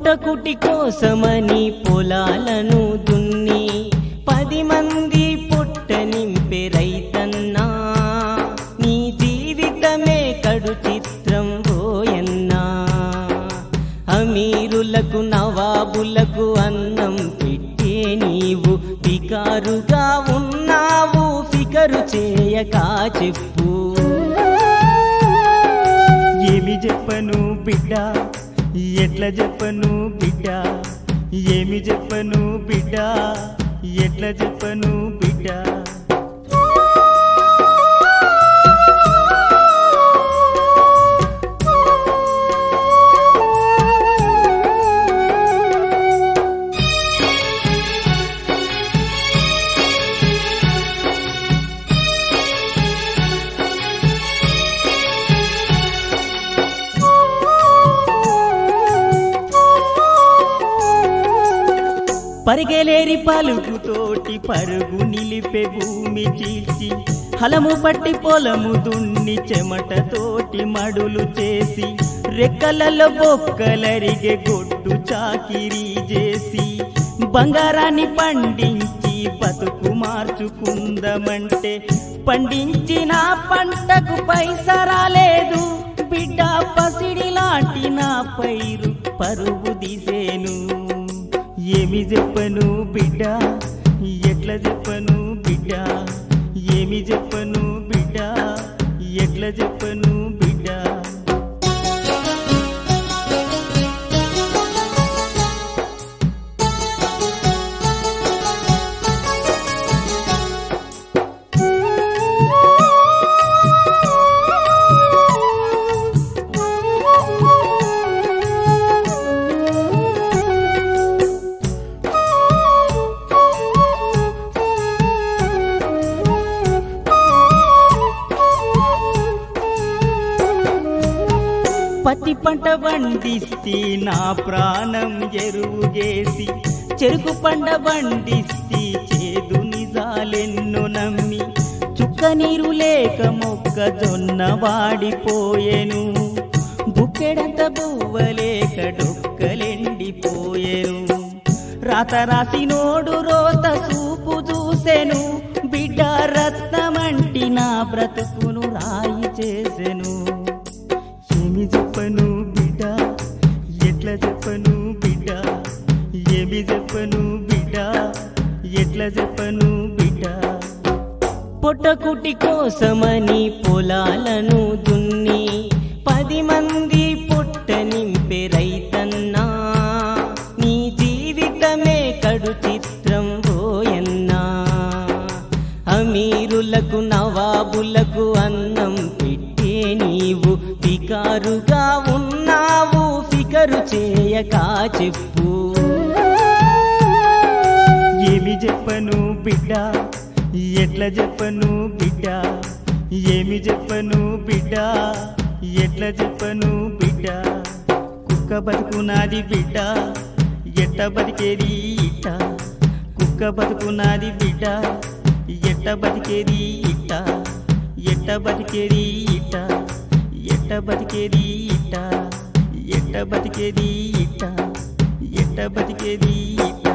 పుట్టకుటి కోసమని పొలాలను దున్ని పది మంది పుట్ట నింపే రైతన్నా నీ జీవితమే కడు చిత్రం పోయన్నా అమీరులకు నవాబులకు అన్నం పెట్టే నీవు పికారుగా ఉన్నావు ఫికరు చేయక చెప్పు ఏమి చెప్పను బిడ్డ ఎట్లా చెప్పను బిడ్డ ఏమి చెప్పను బిడ్డ ఎట్లా చెప్పను బిడ్డ పరిగెలేరి పలుకుతోటి పరుగు నిలిపే భూమి చీల్చి హలము పట్టి పొలము దున్ని చెమటతోటి మడులు చేసి రెక్కలలో బొక్కలరిగే గొడ్డు చాకిరీ చేసి బంగారాన్ని పండించి బతుకు మార్చుకుందామంటే పండించిన పంటకు పైసా రాలేదు బిడ్డ పసిడి లాంటి నా పైరు పరుగు దిసేను ఏమి చెప్పను బిడ్డ ఎట్లా చెప్పను బిడ్డ ఏమి చెప్పను బిడ్డ ఎట్లా చెప్పను బిడ్డ పత్తి పంట పండిస్తే నా ప్రాణం ఎరువుగేసి చెరుకు పంట పండిస్తే చేదు నిజాలెన్నో నమ్మి చుక్క నీరు లేక మొక్కజొన్న వాడిపోయెను బుక్కెడంత బువ్వలేక డొక్కలెండిపోయెను రాత రాసినోడు రోత చూపు చూసెను బిడ్డ రత్నమంటి నా బ్రతుకును రాయి చేసెను ఏమి చెప్పను బిడ్డ ఎట్లా చెప్పను బిడ్డ ఏమి చెప్పను బిడ్డ ఎట్లా చెప్పను బిడ్డ పొట్టకుటి కోసమని పొలాలను దున్ని పది మంది పుట్ట నింపే రైతన్నా నీ జీవితమే కడు చిత్రం పోయన్నా అమీరులకు నవాబులకు అన్నం పెట్టే నీవు పికారుగా ఉన్నావు ఫికరు చేయక చెప్పు ఏమి చెప్పను బిడ్డ ఎట్లా చెప్పను బిడ్డ ఏమి చెప్పను బిడ్డ ఎట్లా చెప్పను బిడ్డ కుక్క బతుకునాది బిడ్డ ఎట్ట బతికేది ఇట్ట కుక్క బతుకునాది బిడ్డ ఎట్ట బతికేది ఇట్ట ఎట్ట బతికేది ఇట్ట ఎట్ట బతికేది ఇట్ట ఎట్ట బతికేది ఇట్ట ఎట్ట బతికేది ఇట్ట